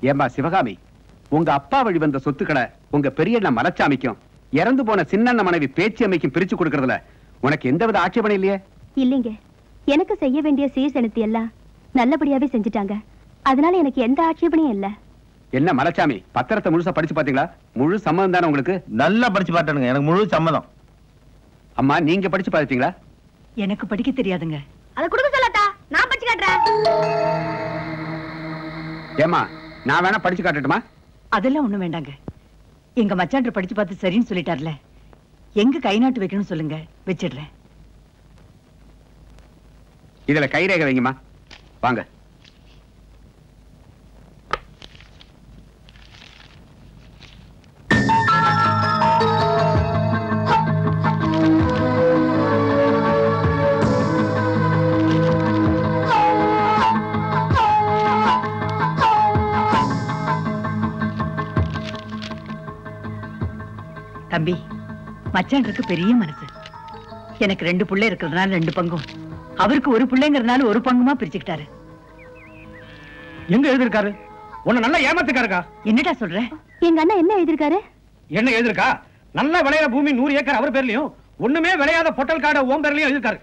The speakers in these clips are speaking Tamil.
ஏம்பா சிவகாமி உங்க அப்பா வழி வந்த சொத்துக்களை உங்க பெரியண்ண மலைச்சாமிக்கும் இறந்து போன சின்னண்ண மனைவி பேச்சு அம்மைக்கும் பிரிச்சு கொடுக்கறதுல உனக்கு எந்தவித ஆட்சேபனை இல்லையே இல்லைங்க எனக்கு செய்ய வேண்டிய சீர்சனத்தி எல்லாம் நல்லபடியாவே செஞ்சுட்டாங்க அதனால எனக்கு எந்த ஆட்சேபனையும் இல்ல என்ன மலைச்சாமி பத்திரத்தை முழுசா படிச்சு பாத்தீங்களா முழு சம்மதம் தானே உங்களுக்கு நல்லா படிச்சு பார்த்தனுங்க எனக்கு முழு சம்மதம் அம்மா நீங்க படிச்சு பாத்தீங்களா எனக்கு படிக்க தெரியாதுங்க அதை கொடுக்க சொல்லாத்தா நான் படிச்சு காட்டுறேன் ஏமா நான் வேணா படிச்சு காட்டட்டுமா அதெல்லாம் ஒண்ணும் வேண்டாங்க எங்க மச்சான் படிச்சு பார்த்து சரின்னு சொல்லிட்டார்ல எங்க கை நாட்டு வைக்கணும்னு சொல்லுங்க வச்சிடுறேன் இதுல கைரேகை வைங்கம்மா வாங்க தம்பி மச்சான்ருக்கு பெரிய மனசு எனக்கு ரெண்டு புள்ளை இருக்கிறதுனால ரெண்டு பங்கும் அவருக்கு ஒரு பிள்ளைங்கிறதுனால ஒரு பங்குமா பிரிச்சுக்கிட்டாரு எங்க எழுதிருக்காரு உன்னை நல்லா ஏமாத்துக்காருக்கா என்னடா சொல்ற எங்க அண்ணா என்ன எழுதிருக்காரு என்ன எழுதிருக்கா நல்லா விளையிற பூமி நூறு ஏக்கர் அவர் பேர்லயும் ஒண்ணுமே விளையாத பொட்டல் காடை ஓம் பேர்லயும் எழுதிருக்காரு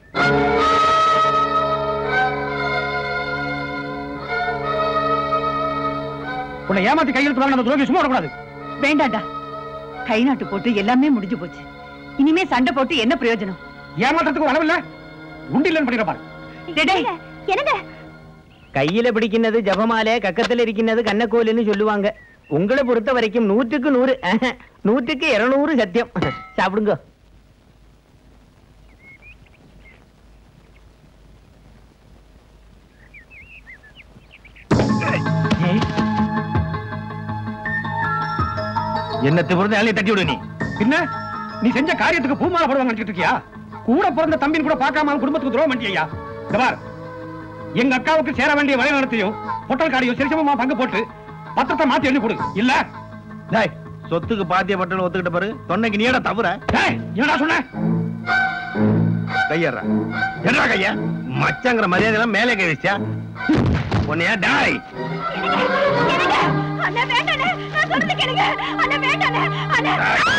உன்னை ஏமாத்தி கையெழுத்து வாங்க நம்ம துரோகி சும்மா விடக்கூடாது வேண்டாண்டா கை நாட்டு போட்டு எல்லாமே முடிஞ்சு போச்சு இனிமே சண்டை போட்டு என்ன பிரயோஜனம் ஏமாற்றத்துக்கு ஒரு அளவில்ல உண்டில்லன்னு பண்ணிடுற பாரு டேய், டேய், என்னங்க கையில பிடிக்கிறது ஜபமாலை கக்கத்துல இருக்கிறது கண்ணக்கோலுன்னு சொல்லுவாங்க உங்களை பொறுத்த வரைக்கும் நூற்றுக்கு நூறு அஹ், நூற்றுக்கு இருநூறு சத்தியம் சாப்பிடுங்க என்ன திமிர்ந்து வேலையை தட்டி விடு நீ பின்ன நீ செஞ்ச காரியத்துக்கு பூமாலை போடுவாங்க நினைச்சிட்டு இருக்கியா கூட பிறந்த தம்பின்னு கூட பார்க்காம அவன் குடும்பத்துக்கு துரோகம் பண்ணியா இந்த பார் எங்க அக்காவுக்கு சேர வேண்டிய வலை நடத்தையும் பொட்டல் காடியும் சரிசமமா பங்கு போட்டு பத்திரத்தை மாத்தி எழுதி கொடு இல்ல டேய் சொத்துக்கு பாத்திய பட்டன் ஒத்துக்கிட்ட பாரு தொன்னைக்கு நீடா தவிர டேய், என்னடா சொன்ன கையறா என்னடா கைய மச்சங்கிற மரியாதை எல்லாம் மேலே கை வச்சா உன்னையா டாய் அண்ணா வேண்டானே நான் சொல்றது கேளுங்க அண்ணா வேண்டானே அண்ணா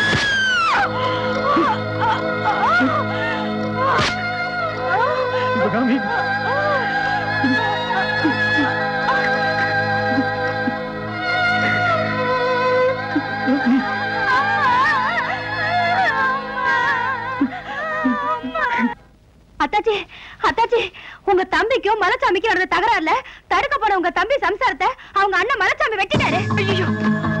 சிவகாமி அத்தாச்சி அத்தாச்சி உங்க தம்பிக்கும் மலைச்சாமிக்கும் நடந்த தகராறுல தடுக்க போன உங்க தம்பி சம்சாரத்தை அவங்க அண்ணன் மலைச்சாமி வெட்டிட்டாரு ஐயோ